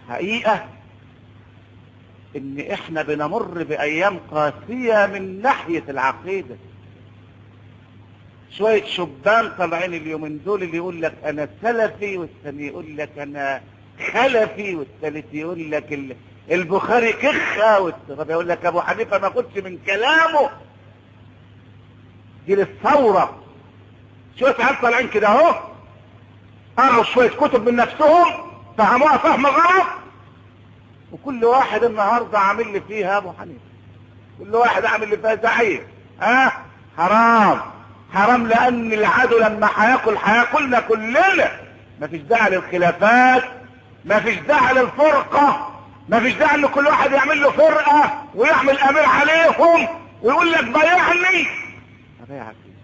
حقيقة ان احنا بنمر بايام قاسية من ناحية العقيدة شوية شبان طالعين اليومين دول اللي يقول لك انا سلفي والثاني يقول لك انا خلفي والثالث يقول لك ال- البخاري كخة والرابع يقول لك ابو حنيفة ما قلتش من كلامه دي للثورة شوية عيال طالعين كده اهو قروا شوية كتب من نفسهم فهموها فهم غلط وكل واحد النهاردة عامل لي فيها ابو حنيفة كل واحد عامل لي فيها زعيم ها حرام حرام لان العدو لما هياكل هياكلنا كلنا مفيش داعي للخلافات مفيش داعي للفرقة مفيش داعي ان كل واحد يعمل له فرقة ويعمل امير عليهم ويقول لك بايعني ابايعك إيه؟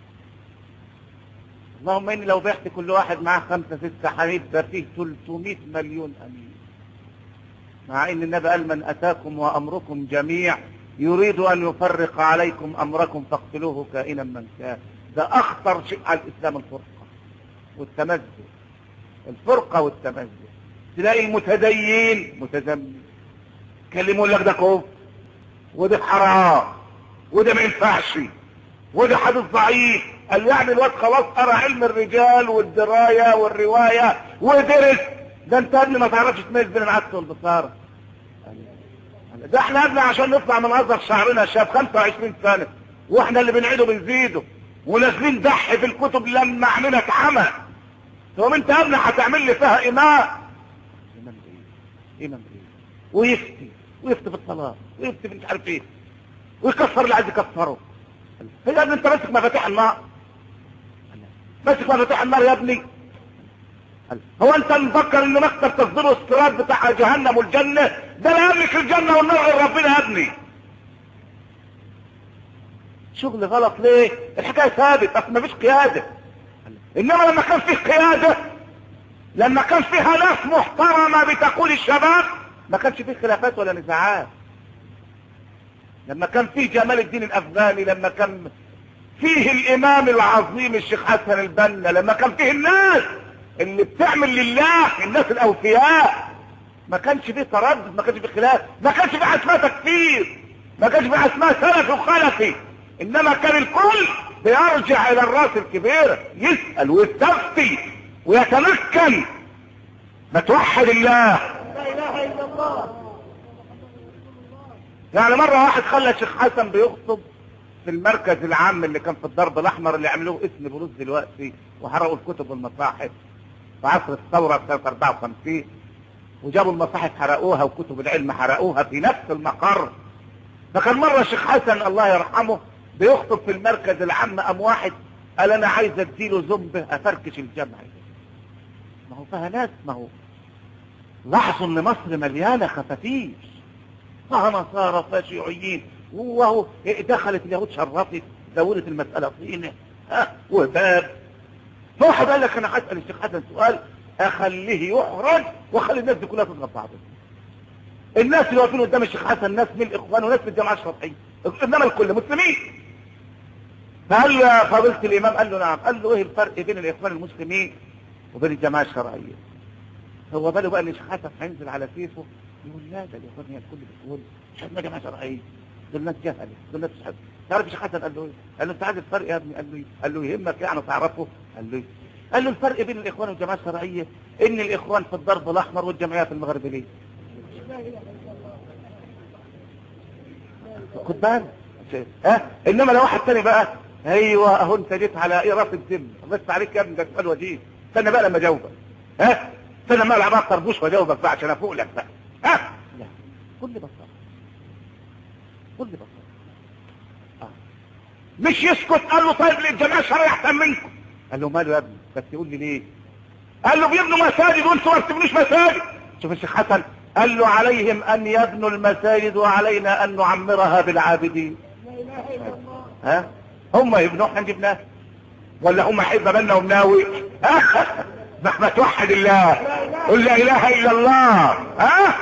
اللهم اني لو بعت كل واحد معاه خمسة ستة هيبقى فيه 300 مليون امير مع ان النبي قال من اتاكم وامركم جميع يريد ان يفرق عليكم امركم فاقتلوه كائنا من كان ده اخطر شيء على الاسلام الفرقة والتمزق الفرقة والتمزق تلاقي المتدين متزمت كلموا لك ده كفر وده حرام وده ما ينفعش وده حديث ضعيف قال يعني الواد خلاص قرا علم الرجال والدرايه والروايه ودرس ده انت يا ابني ما تعرفش تميز بين العدس والبصاره ده احنا يا ابني عشان نطلع من ازرق شعرنا شاب 25 سنه واحنا اللي بنعيده بنزيده ونازلين دح في الكتب لما عملنا اتعمى طب انت يا ابني هتعمل لي فيها امام امام ايه امام ايه ويفتي ويفتي في الصلاه ويفتي في مش عارف ايه ويكفر اللي عايز يكفره هي يا ابني انت ماسك مفاتيح النار ماسك مفاتيح النار يا ابني هو انت مفكر ان مكتب تصدير الصراط بتاع جهنم والجنة ده لا يملك الجنة والنار غير ربنا يا ابني شغل غلط ليه الحكاية ثابت اصل مفيش قيادة انما لما كان فيه قيادة لما كان فيها ناس محترمة بتقول الشباب ما كانش فيه خلافات ولا نزاعات لما كان فيه جمال الدين الافغاني لما كان فيه الامام العظيم الشيخ حسن البنا لما كان فيه الناس اللي بتعمل لله الناس الاوفياء ما كانش فيه تردد ما كانش فيه خلاف ما كانش فيه اسماء تكفير ما كانش فيه اسماء سلفي وخلفي انما كان الكل بيرجع الى الراس الكبيرة يسأل ويستفتي ويتمكن ما توحد الله لا اله الا الله يعني مرة واحد خلى الشيخ حسن بيخطب في المركز العام اللي كان في الضرب الاحمر اللي عملوه اسم بولوس دلوقتي وحرقوا الكتب والمصاحف في عصر الثورة سنة 54 وجابوا المصاحف حرقوها وكتب العلم حرقوها في نفس المقر فكان مرة الشيخ حسن الله يرحمه بيخطب في المركز العام قام واحد قال انا عايز اديله ذنبه افركش الجمع ما هو فيها ناس ما هو لاحظوا ان مصر مليانة خفافيش فيها نصارى فيها شيوعيين وهو دخلت اليهود شرطت دورت المسألة طينة ها وباب فواحد قال لك انا هسأل الشيخ حسن سؤال اخليه يحرج واخلي الناس دي كلها تضرب بعضها الناس اللي واقفين قدام الشيخ حسن ناس من الاخوان وناس من الجماعه الشرعيه انما الكل مسلمين فقال له يا فضيله الامام قال له نعم قال له ايه الفرق بين الاخوان المسلمين وبين الجماعه الشرعيه هو باله بقى ان الشيخ حسن هينزل على سيفه يقول لا ده الاخوان هي الكل بتقول مش عندنا جماعه شرعيه دول ناس جهله دول ناس مش عارف تعرف الشيخ حسن قال له ايه قال له انت عارف الفرق يا ابني قال له ايه قال له يهمك يعني تعرفه قال له ايه قال له الفرق بين الاخوان والجماعه الشرعيه ان الاخوان في الضرب الاحمر والجمعيات المغربيه خد بالك ها انما لو واحد تاني بقى ايوه اهو انت جيت على ايه راس الدم بس عليك يا ابني ده سؤال وجيه استنى بقى لما اجاوبك ها استنى ما العب طربوش واجاوبك بقى عشان افوق لك بقى ها لا كل بساطه كل بساطه آه. مش يسكت قال له طيب الجماعه الشرعيه احسن منكم قال له ماله يا ابني بس يقول لي ليه قال له بيبنوا مساجد وانتوا ما بتبنوش مساجد شوف الشيخ حسن قال له عليهم ان يبنوا المساجد وعلينا ان نعمرها بالعابدين لا اله الا الله ها هم يبنوا احنا نجيبناها ولا هم حب بالنا ومناوي ها ما توحد الله قل لا اله الا الله ها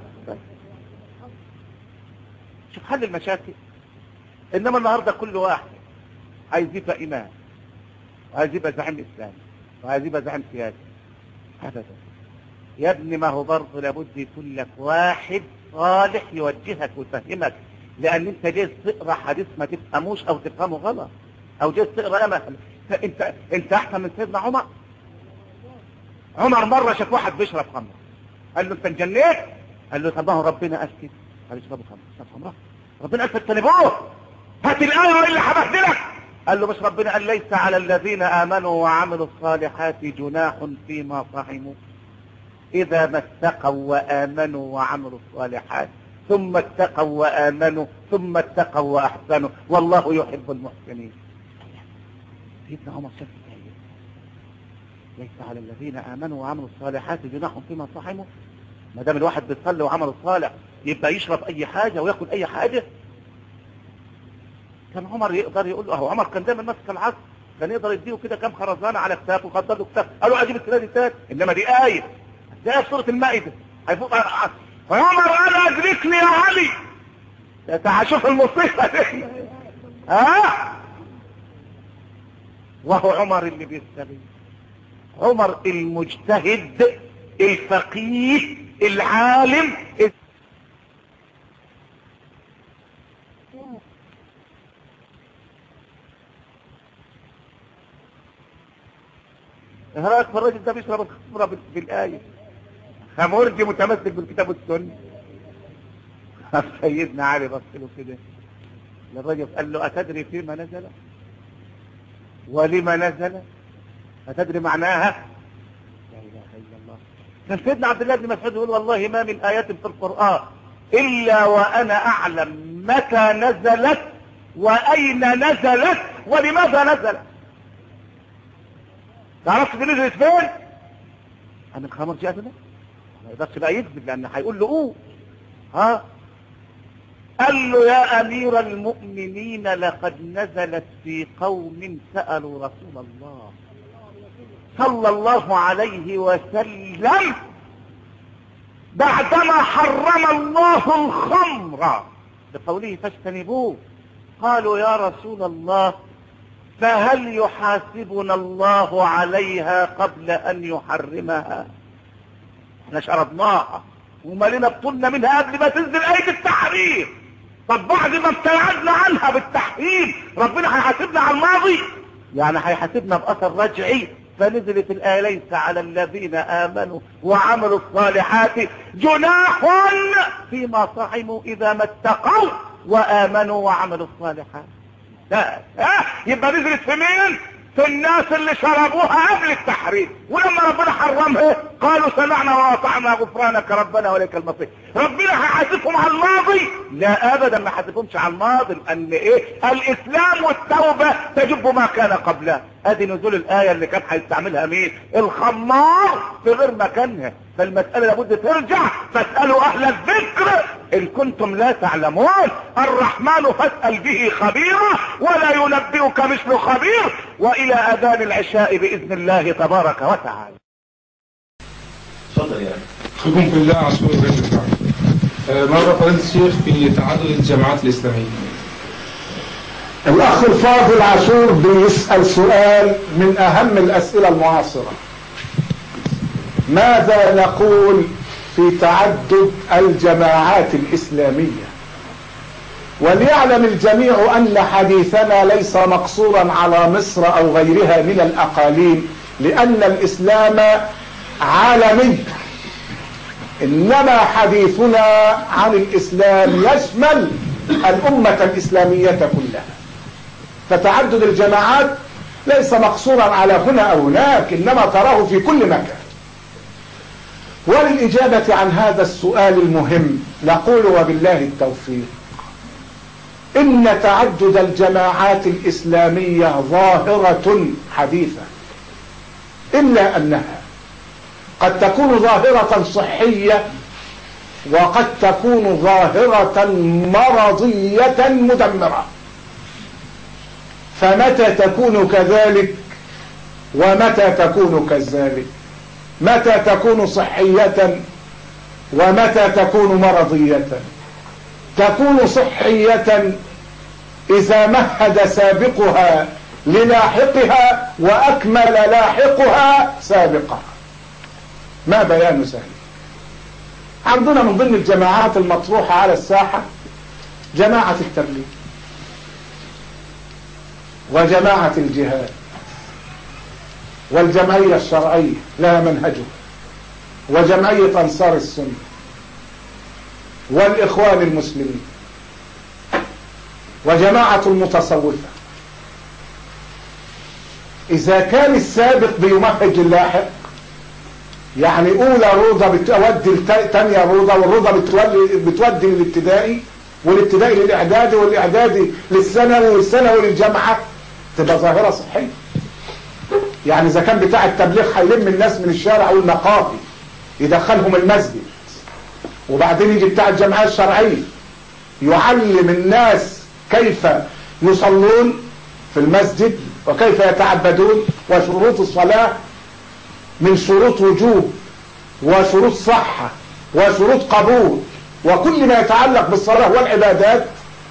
شوف حل المشاكل انما النهارده كل واحد عايز يبقى امام وعايز يبقى زعيم اسلامي وعايز يبقى زعيم سياسي ابدا يا ابني ما هو برضه لابد يكون لك واحد صالح يوجهك ويفهمك لان انت جاي تقرا حديث ما تفهموش او تفهمه غلط او جاي تقرا انا انت انت احسن من سيدنا عمر عمر مره شاف واحد بيشرب خمر قال له انت اتجنيت قال له طب ما هو ربنا قال كده قال له اشربوا خمر اشرب خمره ربنا قال فاجتنبوه هات الايه اللي هبهدلك قال له مش ربنا قال ليس على الذين امنوا وعملوا الصالحات جناح فيما طعموا اذا ما اتقوا وامنوا وعملوا الصالحات ثم اتقوا وامنوا ثم اتقوا واحسنوا والله يحب المحسنين سيدنا عمر شاف الآية. ليس على الذين امنوا وعملوا الصالحات جناح فيما طعموا ما دام الواحد بيصلي وعمل الصالح يبقى يشرب اي حاجه وياكل اي حاجه كان عمر يقدر يقول له اهو عمر كان دايما ماسك العصر كان يقدر يديه كده كام خرزانه على كتافه ويقدر له كتاف قالوا اجيب السنه دي تاني انما دي ايه دي ايه في سوره المائده هيفوق عمر انا ادركني يا علي تعال شوف المصيبه دي ها وهو عمر اللي بيستغيث عمر المجتهد الفقيه العالم ايه رايك في الراجل ده بيشرب الخمره بال- بالايه خمرجي متمسك بالكتاب والسنه سيدنا علي بص له كده للرجل قال له اتدري فيما نزل ولما نزل اتدري معناها لا اله الا الله كان سيدنا عبد الله بن مسعود يقول والله ما من ايات في القران الا وانا اعلم متى نزلت واين نزلت ولماذا نزلت تعرفت دي نزلت فين عن الخمر جاء ده ما يقدرش بقى يكذب لان هيقول له اوه ها قال له يا امير المؤمنين لقد نزلت في قوم سالوا رسول الله صلى الله عليه وسلم بعدما حرم الله الخمر بقوله فاجتنبوه قالوا يا رسول الله فهل يحاسبنا الله عليها قبل ان يحرمها احنا شربناها ومالنا بطولنا منها قبل ما تنزل آية التحريم طب بعد ما ابتعدنا عنها بالتحريم ربنا هيحاسبنا على الماضي يعني هيحاسبنا بأثر رجعي فنزلت الآية ليس على الذين آمنوا وعملوا الصالحات جناح فيما صحموا إذا ما اتقوا وآمنوا وعملوا الصالحات لا ها يبقى نزلت في مين في الناس اللي شربوها قبل التحريم ولما ربنا حرمها قالوا سمعنا واطعنا غفرانك ربنا وليك المصير ربنا هيحاسبهم على الماضي لا ابدا ما حاسبهمش على الماضي لان ايه الاسلام والتوبه تجب ما كان قبلها ادي نزول الايه اللي كان هيستعملها مين الخمار في غير مكانها فالمساله لابد ترجع فاسالوا اهل الذكر ان كنتم لا تعلمون الرحمن فاسال به خبيرا ولا ينبئك مثل خبير والى اذان العشاء باذن الله تبارك وتعالى اتفضل يعني حكم بالله عاشور غير الدفاع مرة فضيلة الشيخ في تعدد الجماعات الإسلامية الأخ الفاضل عاشور بيسأل سؤال من أهم الأسئلة المعاصرة ماذا نقول في تعدد الجماعات الإسلامية وليعلم الجميع أن حديثنا ليس مقصورا على مصر أو غيرها من الأقاليم لأن الإسلام عالمي إنما حديثنا عن الإسلام يشمل الأمة الإسلامية كلها فتعدد الجماعات ليس مقصورا على هنا أو هناك إنما تراه في كل مكان وللإجابة عن هذا السؤال المهم نقول وبالله التوفيق إن تعدد الجماعات الإسلامية ظاهرة حديثة إلا أنها قد تكون ظاهرة صحية وقد تكون ظاهرة مرضية مدمرة فمتى تكون كذلك ومتى تكون كذلك متى تكون صحية ومتى تكون مرضية تكون صحية إذا مهد سابقها للاحقها وأكمل لاحقها سابقها ما بيان ذلك عندنا من ضمن الجماعات المطروحة على الساحة جماعة التبليغ وجماعة الجهاد والجمعية الشرعية لها منهجه وجمعية أنصار السنة والإخوان المسلمين وجماعة المتصوفة إذا كان السابق بيمهج اللاحق يعني أولى روضة بتودي الثانية روضة والروضة بتولي بتودي للابتدائي والابتدائي للإعدادي والإعدادي للثانوي والثانوي للجامعة تبقى ظاهرة صحية يعني إذا كان بتاع التبليغ هيلم الناس من الشارع والمقاهي يدخلهم المسجد وبعدين يجي بتاع الجمعية الشرعية يعلم الناس كيف يصلون في المسجد وكيف يتعبدون وشروط الصلاة من شروط وجوب وشروط صحة وشروط قبول وكل ما يتعلق بالصلاة والعبادات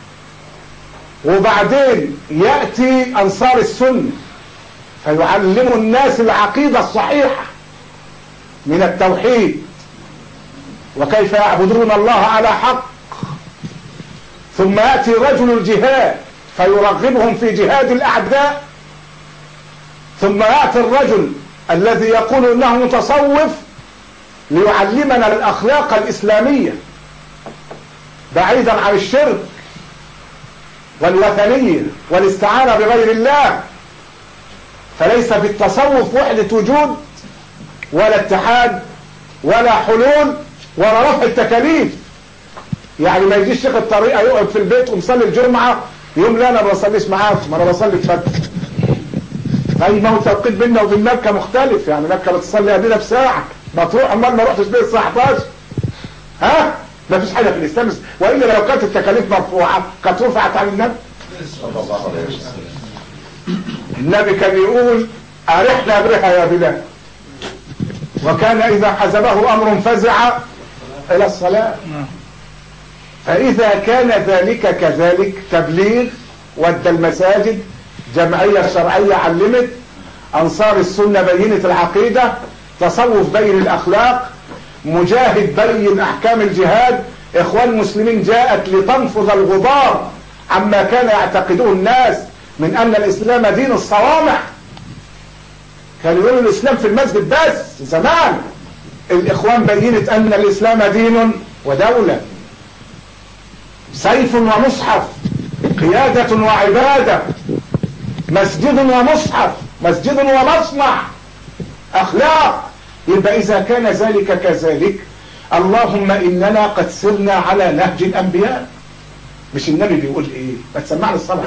وبعدين يأتي أنصار السنة فيعلم الناس العقيدة الصحيحة من التوحيد وكيف يعبدون الله على حق ثم يأتي رجل الجهاد فيرغبهم في جهاد الأعداء ثم يأتي الرجل الذي يقول انه متصوف ليعلمنا الاخلاق الاسلامية بعيدا عن الشرك والوثنية والاستعانة بغير الله فليس في التصوف وحدة وجود ولا اتحاد ولا حلول ولا رفع التكاليف يعني ما يجيش شيخ الطريقة يقعد في البيت ومصلي الجمعة يوم لا انا ما بصليش معاكم انا بصلي الفجر اي ما هو توقيت بيننا وبين مكة مختلف يعني مكة بتصلي قبلنا بساعة ما تروح امال ما رحتش بيه الساعة 11 ها ما فيش حاجة في الاسلام والا لو كانت التكاليف مرفوعة كانت رفعت عن النبي صلى الله عليه وسلم النبي كان يقول ارحنا بها يا بلال وكان اذا حزبه امر فزع الى الصلاة فاذا كان ذلك كذلك تبليغ ودى المساجد جمعية الشرعية علمت أنصار السنة بينت العقيدة تصوف بين الأخلاق مجاهد بين أحكام الجهاد إخوان مسلمين جاءت لتنفض الغبار عما كان يعتقده الناس من أن الإسلام دين الصوامع كانوا يقولوا الإسلام في المسجد بس زمان الإخوان بينت أن الإسلام دين ودولة سيف ومصحف قيادة وعبادة مسجد ومصحف مسجد ومصنع اخلاق يبقى اذا كان ذلك كذلك اللهم اننا قد سرنا على نهج الانبياء مش النبي بيقول ايه ما تسمعنا الصلاه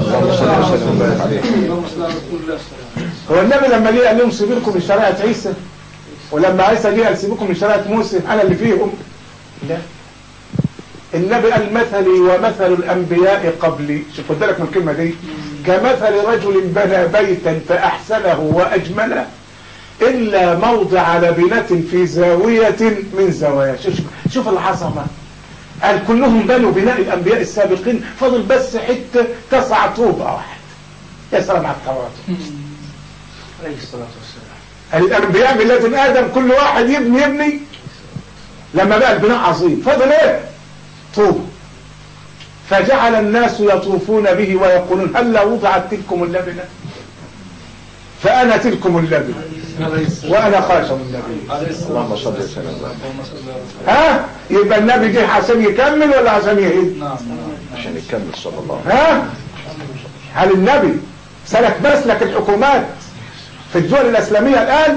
هو النبي لما جه قال لهم سيبكم من شريعه عيسى ولما عيسى جه قال سيبكم من شريعه موسى انا اللي فيهم لا النبي قال مثلي ومثل الانبياء قبلي شوف خد بالك من الكلمه دي كمثل رجل بنى بيتا فأحسنه وأجمله إلا موضع لبنة في زاوية من زوايا شوف, شوف العظمة قال كلهم بنوا بناء الأنبياء السابقين فضل بس حتة تسع طوبة واحد يا سلام على التواضع عليه الصلاة والسلام الأنبياء من لدن آدم كل واحد يبني يبني لما بقى البناء عظيم فضل ايه طوبة فجعل الناس يطوفون به ويقولون هل وضعت تلكم اللبنة فأنا تلكم اللبنة وأنا خاشم النبي اللهم صل وسلم ها يبقى النبي جه عشان يكمل ولا عشان يهد عشان يكمل صلى الله ها هل النبي سلك مسلك الحكومات في الدول الإسلامية الآن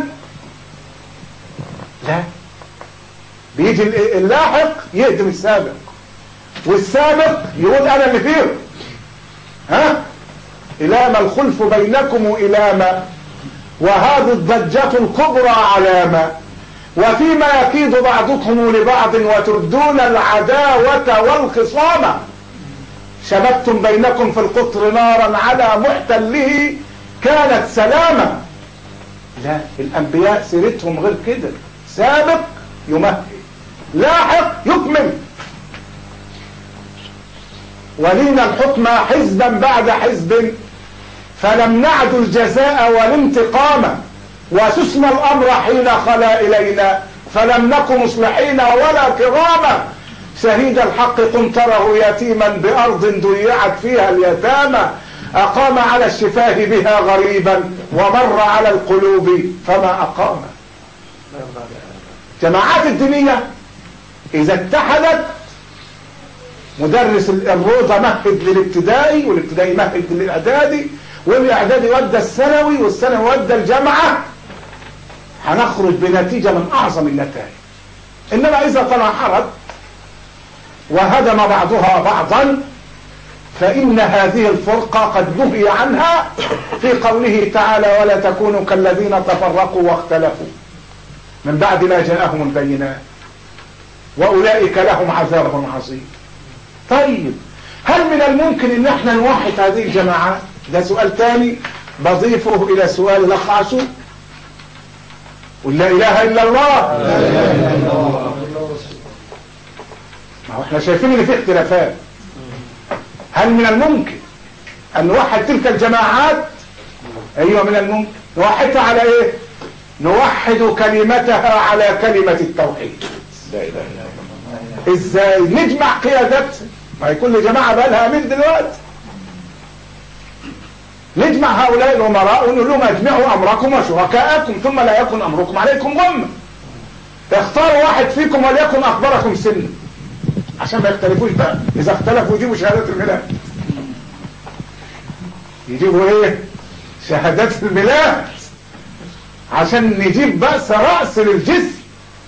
لا بيجي اللاحق يهدم السابق والسابق يقول انا اللي فيه ها الى ما الخلف بينكم الى ما وهذه الضجة الكبرى علامة وفيما يكيد بعضكم لبعض وتردون العداوة والخصامة شبكتم بينكم في القطر نارا على محتله كانت سلامة لا الانبياء سيرتهم غير كده سابق يمهد لاحق يكمل ولينا الحكم حزبا بعد حزب فلم نعد الجزاء والانتقام وسسنا الأمر حين خلا إلينا فلم نك مصلحين ولا كراما شهيد الحق قنطره يتيما بأرض ضيعت فيها اليتامى أقام على الشفاه بها غريبا ومر على القلوب فما أقام جماعات الدينية إذا اتحدت مدرس الروضة مهد للابتدائي والابتدائي مهد للإعدادي والإعدادي ودى الثانوي والثانوي ودى الجامعة هنخرج بنتيجة من أعظم النتائج إنما إذا تناحرت وهدم بعضها بعضا فإن هذه الفرقة قد نهي عنها في قوله تعالى ولا تكونوا كالذين تفرقوا واختلفوا من بعد ما جاءهم البينات وأولئك لهم عذاب عظيم طيب هل من الممكن ان احنا نوحد هذه الجماعات ده سؤال تاني بضيفه الى سؤال الاخ عاشور قل لا اله الا الله ما هو احنا شايفين ان في اختلافات هل من الممكن ان نوحد تلك الجماعات ايوه من الممكن نوحدها على ايه نوحد كلمتها على كلمة التوحيد لا اله الا الله ازاي نجمع قيادات ما هي كل جماعة بقى لها امير دلوقتي نجمع هؤلاء الامراء ونقول لهم اجمعوا امركم وشركاءكم ثم لا يكن امركم عليكم غمة اختاروا واحد فيكم وليكن اكبركم سنا عشان ما يختلفوش بقى اذا اختلفوا يجيبوا شهادات الميلاد يجيبوا ايه شهادات الميلاد عشان نجيب بأس رأس للجسم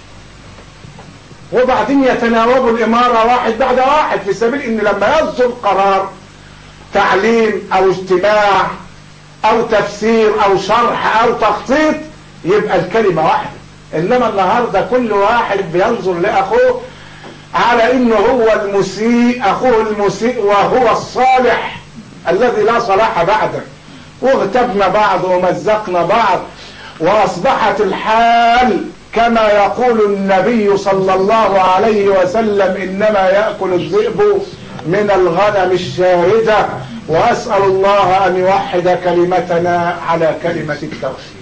وبعدين يتناوبوا الإمارة واحد بعد واحد في سبيل إن لما يصدر قرار تعليم أو اجتماع أو تفسير أو شرح أو تخطيط يبقى الكلمة واحدة إنما النهاردة كل واحد بينظر لأخوه على إنه هو المسيء أخوه المسيء وهو الصالح الذي لا صلاح بعده واغتبنا بعض ومزقنا بعض وأصبحت الحال كما يقول النبي صلى الله عليه وسلم إنما يأكل الذئب من الغنم الشاردة وأسأل الله أن يوحد كلمتنا على كلمة التوحيد